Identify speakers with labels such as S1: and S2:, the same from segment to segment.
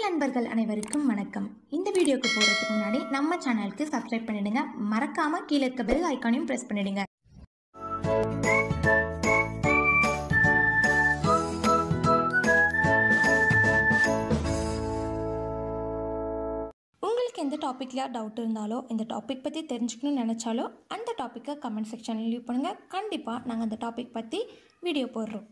S1: நண்பர்கள் அனைவருக்கும் வணக்கம் இந்த வீடியோக்கு போகிறதுக்கு முன்னாடி நம்ம சேனலுக்கு சப்ஸ்கிரைப் பண்ணிடுங்க மறக்காம கீழே இருக்க பெல் ஐக்கானையும் ப்ரெஸ் பண்ணிடுங்க உங்களுக்கு எந்த டாப்பிக்கில் டவுட் இருந்தாலோ இந்த டாபிக் பற்றி தெரிஞ்சுக்கணும்னு நினச்சாலோ அந்த டாப்பிக்கை கமெண்ட் செக்ஷனில் லீவ் பண்ணுங்கள் கண்டிப்பாக நாங்கள் அந்த டாபிக் பற்றி வீடியோ போடுறோம்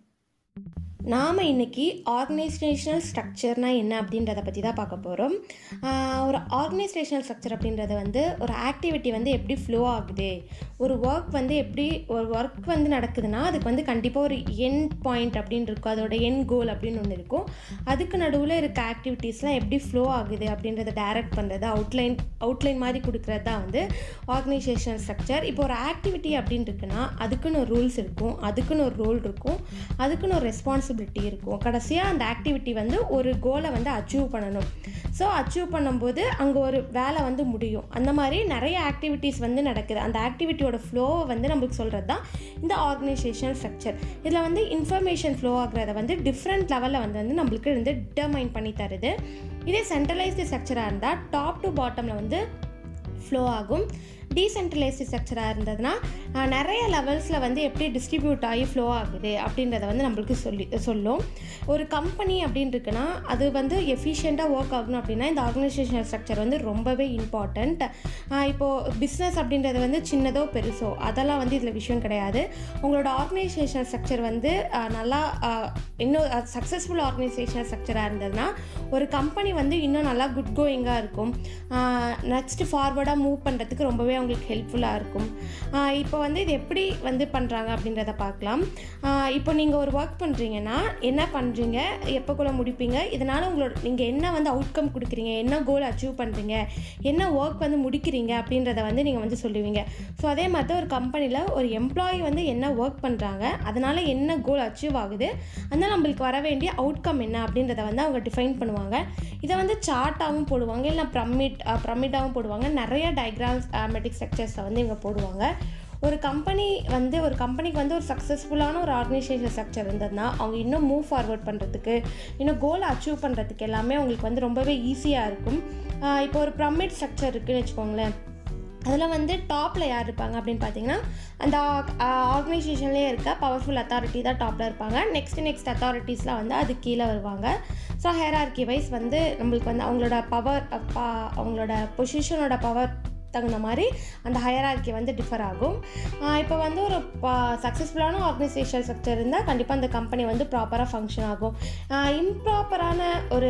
S2: நாம் இன்றைக்கி ஆர்கனைசேஷனல் ஸ்ட்ரக்சர்னா என்ன அப்படின்றத பற்றி தான் பார்க்க போகிறோம் ஒரு ஆர்கனைசேஷனல் ஸ்ட்ரக்சர் அப்படின்றது வந்து ஒரு ஆக்டிவிட்டி வந்து எப்படி ஃப்ளோ ஆகுது ஒரு ஒர்க் வந்து எப்படி ஒரு ஒர்க் வந்து நடக்குதுன்னா அதுக்கு வந்து கண்டிப்பாக ஒரு என் பாயிண்ட் அப்படின்னு இருக்கும் அதோட என் கோல் அப்படின்னு ஒன்று இருக்கும் அதுக்கு நடுவில் இருக்க ஆக்டிவிட்டீஸ்லாம் எப்படி ஃப்ளோ ஆகுது அப்படின்றத டைரக்ட் பண்ணுறது அவுட்லைன் அவுட்லைன் மாதிரி கொடுக்குறது தான் வந்து ஆர்கனைசேஷனல் ஸ்ட்ரக்சர் இப்போ ஒரு ஆக்டிவிட்டி அப்படின்னு இருக்குன்னா அதுக்குன்னு ஒரு ரூல்ஸ் இருக்கும் அதுக்குன்னு ஒரு ரோல் இருக்கும் அதுக்குன்னு ஒரு ரெஸ்பான்சிபிலிட்டி இருக்கும் கடைசியாக அந்த ஆக்டிவிட்டி வந்து ஒரு கோலை வந்து அச்சீவ் பண்ணணும் ஸோ அச்சீவ் பண்ணும்போது அங்கே ஒரு வேலை வந்து முடியும் அந்த மாதிரி நிறைய ஆக்டிவிட்டீஸ் வந்து நடக்குது அந்த ஆக்டிவிட்டியோட ஃப்ளோவை வந்து நம்மளுக்கு சொல்கிறது தான் இந்த ஆர்கனைசேஷனல் ஸ்ட்ரக்சர் இதில் வந்து இன்ஃபர்மேஷன் ஃப்ளோ ஆகுறத வந்து டிஃப்ரெண்ட் லெவலில் வந்து வந்து நம்மளுக்கு வந்து டிட்டர்மைன் பண்ணி தருது இதே சென்ட்ரலைஸ்டு ஸ்ட்ரக்சராக இருந்தால் டாப் டு பாட்டமில் வந்து ஃப்ளோ ஆகும் டீசென்ட்ரலைஸ்டு ஸ்ட்ரக்சராக இருந்ததுன்னா அஹ், நிறைய லெவல்ஸில் வந்து எப்படி டிஸ்ட்ரிபியூட் ஆகி ஃப்ளோ ஆகுது அப்படின்றத வந்து நம்மளுக்கு சொல்லி சொல்லும் ஒரு கம்பெனி அப்படின்னு இருக்குன்னா அது வந்து எஃபிஷியண்ட்டாக ஒர்க் ஆகணும் அப்படின்னா இந்த ஆர்கனைசேஷனல் ஸ்ட்ரக்சர் வந்து ரொம்பவே இம்பார்ட்டண்ட் இப்போது பிஸ்னஸ் அப்படின்றது வந்து சின்னதோ பெருசோ அதெல்லாம் வந்து இதில் விஷயம் கிடையாது உங்களோட ஆர்கனைசேஷனல் ஸ்ட்ரக்சர் வந்து அஹ், நல்லா அஹ், இன்னும் சக்ஸஸ்ஃபுல் ஆர்கனைசேஷனல் ஸ்ட்ரக்சராக இருந்ததுன்னா ஒரு கம்பெனி வந்து இன்னும் நல்லா குட் கோயிங்காக இருக்கும் நெக்ஸ்ட்டு ஃபார்வர்டாக மூவ் பண்ணுறதுக்கு ரொம்பவே அவங்களுக்கு ஹெல்ப்ஃபுல்லாக இருக்கும் ஆஹ் இப்போ வந்து இது எப்படி வந்து பண்ணுறாங்க அப்படின்றத பார்க்கலாம் ஆஹ் இப்போ நீங்கள் ஒரு ஒர்க் பண்ணுறீங்கன்னா என்ன பண்ணுறீங்க எப்போக்குள்ளே முடிப்பீங்க இதனால் உங்களோட நீங்கள் என்ன வந்து அவுட்கம் கொடுக்குறீங்க என்ன கோல் அச்சீவ் பண்ணுறீங்க என்ன ஒர்க் வந்து முடிக்கிறீங்க அப்படின்றத வந்து நீங்கள் வந்து சொல்லுவீங்க ஸோ அதே மாதிரி தான் ஒரு கம்பெனியில் ஒரு எம்ப்ளாயி வந்து என்ன ஒர்க் பண்ணுறாங்க அதனால் என்ன கோல் அச்சீவ் ஆகுது அதனால் நம்மளுக்கு வர வேண்டிய அவுட்கம் என்ன அப்படின்றத வந்து அவங்க டிஃபைன் பண்ணுவாங்க இதை வந்து சார்ட்டாகவும் போடுவாங்க இல்லை ப்ரமிட் ப்ரமிட்டாகவும் போடுவாங்க நிறைய டயக்ராம்ஸ் மெட்டிக் ஸ்ட்ரக்சர்ஸை வந்து இவங்க போடுவாங்க ஒரு கம்பெனி வந்து ஒரு கம்பெனிக்கு வந்து ஒரு சக்ஸஸ்ஃபுல்லான ஒரு ஆர்கனைசேஷன் ஸ்ட்ரக்சர் இருந்ததுன்னா அவங்க இன்னும் மூவ் ஃபார்வர்ட் பண்ணுறதுக்கு இன்னும் கோலை அச்சீவ் பண்ணுறதுக்கு எல்லாமே அவங்களுக்கு வந்து ரொம்பவே ஈஸியாக இருக்கும் ஆஹ் இப்போ ஒரு ப்ரமிட் ஸ்ட்ரக்சர் இருக்குன்னு வச்சுக்கோங்களேன் அதில் வந்து டாப்பில் யார் இருப்பாங்க அப்படின்னு பார்த்தீங்கன்னா அந்த ஆர்கனைசேஷன்லேயே இருக்க பவர்ஃபுல் அத்தாரிட்டி தான் டாப்பில் இருப்பாங்க நெக்ஸ்ட் நெக்ஸ்ட் அத்தாரிட்டிஸ்லாம் வந்து அது கீழே வருவாங்க ஸோ ஹேரார்கி வைஸ் வந்து நம்மளுக்கு வந்து அவங்களோட பவர் அவங்களோட பொசிஷனோட பவர் தகுந்த மாதிரி அந்த ஹையரார்கி வந்து டிஃபர் ஆகும் ஆஹ் இப்போ வந்து ஒரு சக்ஸஸ்ஃபுல்லான ஆர்கனைசேஷன் ஸ்ட்ரக்சர் இருந்தால் கண்டிப்பாக அந்த கம்பெனி வந்து ப்ராப்பராக ஃபங்க்ஷன் ஆகும் இம்ப்ராப்பரான ஒரு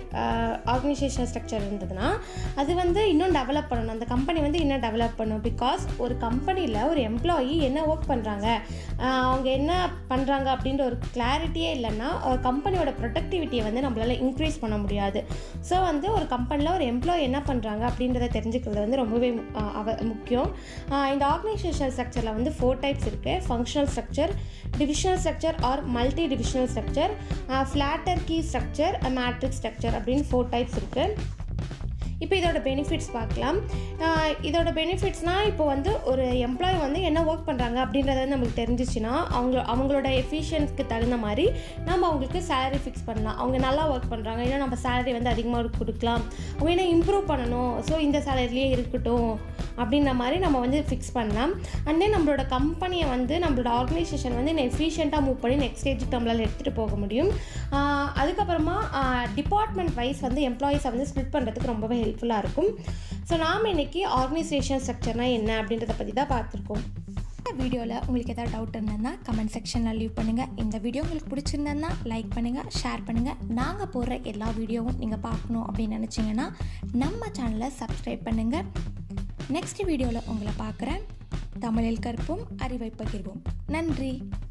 S2: ஆர்கனைசேஷன் ஸ்ட்ரக்சர் இருந்ததுன்னா அது வந்து இன்னும் டெவலப் பண்ணணும் அந்த கம்பெனி வந்து இன்னும் டெவலப் பண்ணணும் பிகாஸ் ஒரு கம்பெனியில் ஒரு எம்ப்ளாயி என்ன ஒர்க் பண்ணுறாங்க அவங்க என்ன பண்ணுறாங்க அப்படின்ற ஒரு கிளாரிட்டியே இல்லைன்னா ஒரு கம்பெனியோட ப்ரொடக்டிவிட்டியை வந்து நம்மளால் இன்க்ரீஸ் பண்ண முடியாது ஸோ வந்து ஒரு கம்பெனியில் ஒரு எம்ப்ளாயி என்ன பண்ணுறாங்க அப்படின்றத தெரிஞ்சுக்கிறது வந்து ரொம்பவே ஆஹ் அவ முக்கியம் ஆஹ் இந்த ஆர்கனைசேஷனல் ஸ்ட்ரக்சரில் வந்து ஃபோர் டைப்ஸ் இருக்குது functional structure divisional structure or multi divisional structure flatter key structure matrix structure அப்படின்னு ஃபோர் டைப்ஸ் இருக்குது இப்போ இதோட பெனிஃபிட்ஸ் பார்க்கலாம் ஆஹ் இதோட பெனிஃபிட்ஸ்னால் இப்போ வந்து ஒரு எம்ப்ளாயி வந்து என்ன ஒர்க் பண்ணுறாங்க அப்படின்றத வந்து நமக்கு தெரிஞ்சிச்சுன்னா அவங்க அவங்களோட எஃபிஷியன்ஸ்க்கு தகுந்த மாதிரி நம்ம அவங்களுக்கு சேலரி ஃபிக்ஸ் பண்ணலாம் அவங்க நல்லா ஒர்க் பண்ணுறாங்க ஏன்னா நம்ம சேலரி வந்து அதிகமாக கொடுக்கலாம் அவங்க என்ன இம்ப்ரூவ் பண்ணணும் ஸோ இந்த சேலரிலேயே இருக்கட்டும் அப்படின்ற மாதிரி நம்ம வந்து ஃபிக்ஸ் பண்ணலாம் அண்ட் தென் நம்மளோட கம்பெனியை வந்து நம்மளோட ஆர்கனைசேஷன் வந்து எஃபிஷியண்ட்டாக மூவ் பண்ணி நெக்ஸ்ட் ஸ்டேஜுக்கு நம்மளால் எடுத்துகிட்டு போக முடியும் ஆஹ் அதுக்கப்புறமா டிபார்ட்மெண்ட் வைஸ் வந்து எம்ப்ளாயீஸை வந்து ஸ்ப்ளிட் பண்ணுறதுக்கு ரொம்பவே ஹெல்ப்ஃபுல்லாக இருக்கும் ஸோ நாம் இன்னைக்கு ஆர்கனைசேஷன் ஸ்ட்ரக்சர்னால் என்ன அப்படின்றத பற்றி தான் பார்த்துருக்கோம்
S1: இந்த வீடியோவில் உங்களுக்கு ஏதாவது டவுட் இருந்ததுன்னா கமெண்ட் செக்ஷனில் லீவ் பண்ணுங்கள் இந்த வீடியோ உங்களுக்கு பிடிச்சிருந்ததுன்னா லைக் பண்ணுங்கள் ஷேர் பண்ணுங்கள் நாங்கள் போடுற எல்லா வீடியோவும் நீங்கள் பார்க்கணும் அப்படின்னு நினச்சிங்கன்னா நம்ம சேனலை சப்ஸ்கிரைப் பண்ணுங்கள் நெக்ஸ்ட் வீடியோவில் உங்களை பார்க்குறேன் தமிழில் கற்போம் அறிவை பகிர்வோம் நன்றி